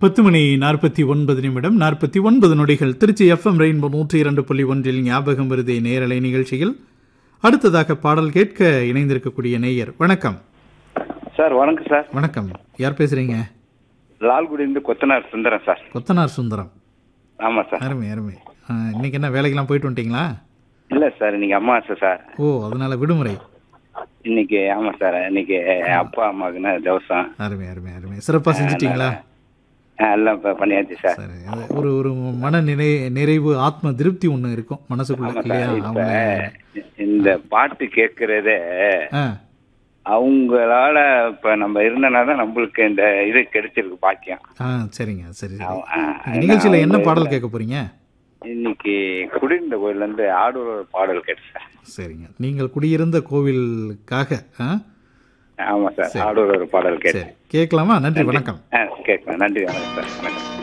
பத்து மணி நாற்பத்தி ஒன்பது நிமிடம் நாற்பத்தி ஒன்பது நொடிகள் திருச்சி எஃப்எம் ரெயின்போ நூற்றி இரண்டு புள்ளி ஒன்றில் ஞாபகம் விருதை நேரலை நிகழ்ச்சியில் அடுத்ததாக பாடல் கேட்க இணைந்திருக்கக்கூடிய நேயர் வணக்கம் சார் வணக்கம் சார் வணக்கம் யார் பேசுறீங்க லால்குடியிலிருந்து கொத்தனார் சுந்தரம் சார் கொத்தனார் சுந்தரம் ஆமாம் சார் அருமை அருமை ஆ, இன்னைக்கு என்ன வேலைக்கெல்லாம் போயிட்டு வந்துட்டீங்களா இல்லை சார் இன்னைக்கு அம்மாவாசை சார் ஓ அதனால விடுமுறை இன்னைக்கு ஆமாம் சார் இன்னைக்கு அப்பா அம்மாவுக்குன்னா தவசம் அருமை அருமை அருமை சிறப்பாக செஞ்சிட்டீங்களா ஆ, எல்லாம் இப்போ பண்ணியாச்சு சார் சரி அது ஒரு ஒரு மன நிறை நிறைவு ஆத்ம திருப்தி ஒன்று இருக்கும் மனசுக்குள்ள ஆமாம் இல்லையா சார் இப்போ அவங்க இந்த பாட்டு கேட்கறதே ஆ அவங்களால இப்போ நம்ம இருந்தனா தான் நம்மளுக்கு இந்த இது கிடைச்சிருக்கு பாக்கியம் ஆ சரிங்க சரி சரி ஆ, இந்த நிகழ்ச்சியில் என்ன அவங்க பாடல் கேட்க போறீங்க இன்னைக்கு குடியிருந்த கோயிலேருந்து ஆடூர் ஒரு பாடல் கேட்டு சார் சரிங்க நீங்கள் குடியிருந்த கோவிலுக்காக ஆ ஆமாம் சார் ஆடூர் ஒரு பாடல் கேட்டு சரி கேட்கலாமா நன்றி வணக்கம் ஆ கேட்கலாம் நன்றி வணக்கம் சார் வணக்கம்